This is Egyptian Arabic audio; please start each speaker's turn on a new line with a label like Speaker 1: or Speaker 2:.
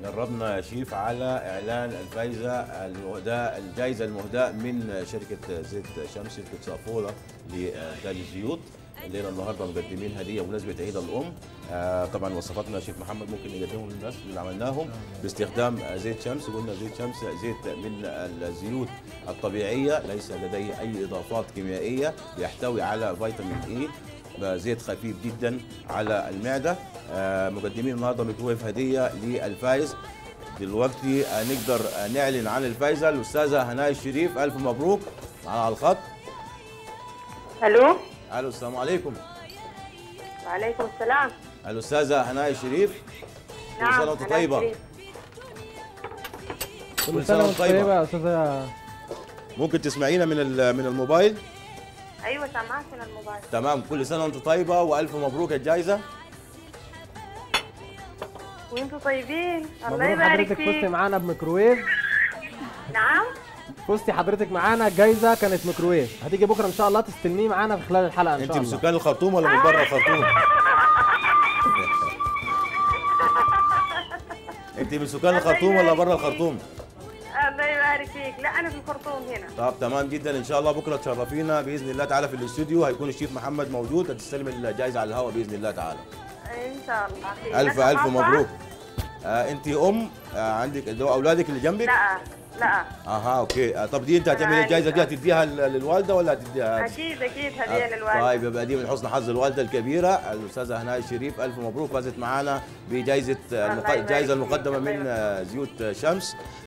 Speaker 1: جربنا يا شيف على اعلان الفايزه المهداه الجائزه المهداه من شركه زيت شمس شركه صافوله لانتاج الزيوت الليله النهارده مقدمين هديه بمناسبه عيد الام آه طبعا وصفاتنا شيف محمد ممكن نقدمهم للناس اللي عملناهم باستخدام زيت شمس قلنا زيت شمس زيت من الزيوت الطبيعيه ليس لديه اي اضافات كيميائيه يحتوي على فيتامين اي زيت خفيف جدا على المعده آه مقدمين النهارده ميكرويف هديه للفايز دلوقتي آه، نقدر آه، نعلن عن الفايزه الاستاذه هناء الشريف الف مبروك معنا على الخط
Speaker 2: الو
Speaker 1: الو السلام عليكم
Speaker 2: وعليكم السلام
Speaker 1: الاستاذه هناء الشريف كل
Speaker 2: نعم
Speaker 1: سنه وانت
Speaker 2: أنا
Speaker 1: طيبه
Speaker 2: شريف.
Speaker 1: كل سنه وانت طيبه
Speaker 3: يا استاذه
Speaker 1: ممكن تسمعينا من ال- من الموبايل
Speaker 2: ايوه سامعك من الموبايل
Speaker 1: تمام كل سنه وانت طيبه والف مبروك الجائزه
Speaker 2: وانتم طيبين الله
Speaker 3: مبروك
Speaker 2: يبارك
Speaker 3: حضرتك فزتي
Speaker 2: فيك
Speaker 3: معانا بميكروويف
Speaker 2: نعم
Speaker 3: فزتي حضرتك معانا جايزه كانت ميكروويف هتيجي بكره ان شاء الله تستلميه معانا في خلال الحلقه ان
Speaker 1: انت
Speaker 3: شاء
Speaker 1: من
Speaker 3: الله
Speaker 1: سكان الخرطوم ولا من بره الخرطوم انت من سكان الخرطوم ولا بره الخرطوم
Speaker 2: الله يبارك فيك لا انا في الخرطوم هنا
Speaker 1: طب تمام جدا ان شاء الله بكره تشرفينا باذن الله تعالى في الاستوديو هيكون الشيف محمد موجود هتستلم الجائزه على الهواء باذن الله تعالى
Speaker 2: ان شاء الله في
Speaker 1: الف
Speaker 2: لك
Speaker 1: الف
Speaker 2: خاصة؟
Speaker 1: مبروك آه انت ام آه عندك اللي هو اولادك اللي جنبك
Speaker 2: لا لا
Speaker 1: اها اوكي آه طب دي انت هتعملي
Speaker 2: عارفة.
Speaker 1: الجائزه دي هتديها لل- للوالده ولا هتديها
Speaker 2: اكيد اكيد هديه للوالد
Speaker 1: طيب يبقى دي من حسن حظ الوالده الكبيره الاستاذه هناء الشريف الف مبروك فازت معانا بجائزه المق...
Speaker 2: يبارك
Speaker 1: الجائزه
Speaker 2: فيك.
Speaker 1: المقدمه
Speaker 2: الله
Speaker 1: من
Speaker 2: يبارك.
Speaker 1: آه، زيوت شمس